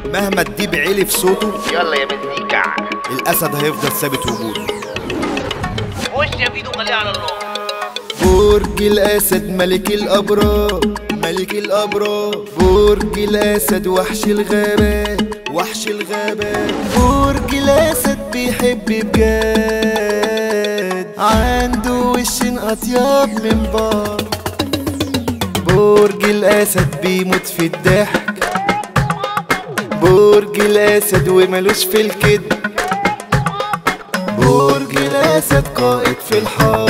مهما الديب عالي في صوته يلا يا مزيكا الاسد هيفضل ثابت وجوده وش يا فيدو خليها على الله برج الاسد ملك الابراج ملك الابراج برج الاسد وحش الغابات وحش الغابات برج الاسد بيحب بجد عنده وش اطيب من بعض برج الاسد بيموت في الضحك برج الاسد وملوش في الكذب برج الاسد قائد في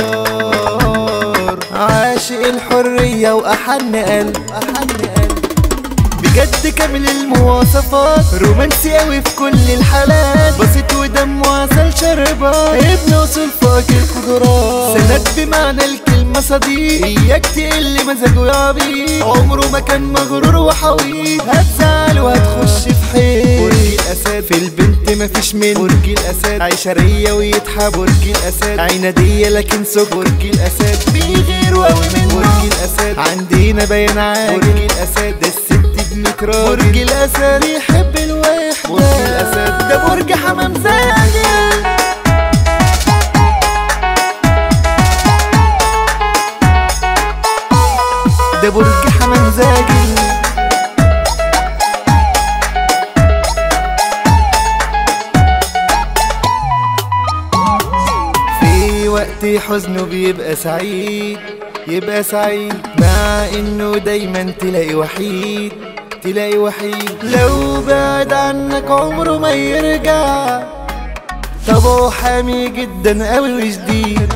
الحار عاشق الحرية وأحن قلب أحن قلب بجد كامل المواصفات رومانسي قوي في كل الحالات بسيط ودم وعسل شربات ابن اصول فاكر قدرات سند بمعنى الكلمة صديق اياك تقل مزاجه يا عبيد عمره ما كان مغرور وحويط هتزعل وهتخش في حيط برج الاسد في البنت مفيش من برج الاسد عشرية ويضحك برج الاسد عنادية لكن سك برج الاسد بيغيروا قوي من برج الاسد عندنا بيان عادي برج الاسد ده الست بمتراجل برج الاسد يحب الوحدة برج الاسد ده برج حمام زاجل ده برج حمام زاجل في وقت حزنه بيبقى سعيد يبقى سعيد مع انه دايما تلاقي وحيد تلاقي وحيد لو بعد عنك عمره ما يرجع طبعه حامي جدا قوي وجديد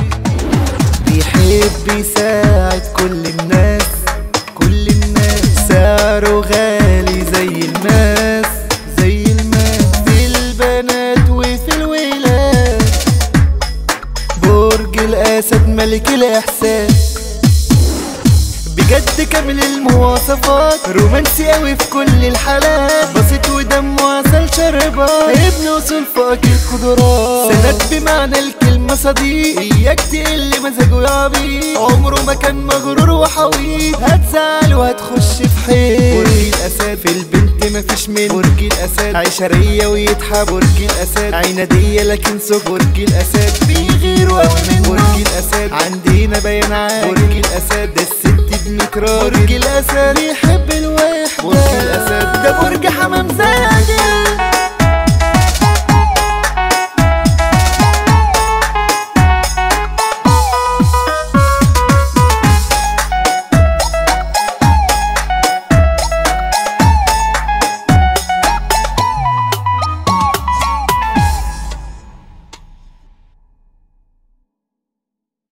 بيحب يساعد كل الناس كل الناس سعره غالي زي الماس زي الماس في البنات وفي الولاد برج الاسد ملك الاحساس بجد كامل المواصفات رومانسي قوي في كل الحالات بسيط ودم وعسل شربات ابن اصول فاكر قدرات سند بمعنى الكلمة صديق اياك تقل مزاجه يا عبيد عمره ما كان مغرور وحويط هتزعل وهتخش في حيط برج الاسد في البنت مفيش من برج الاسد عشرية ويضحك برج الاسد عنادية لكن سك برج الاسد بيغيروا قوي من برج الاسد عندنا بيان عادي برج الاسد ده الست بمتراجل برج الاسد يحب الوحدة برج الاسد ده برج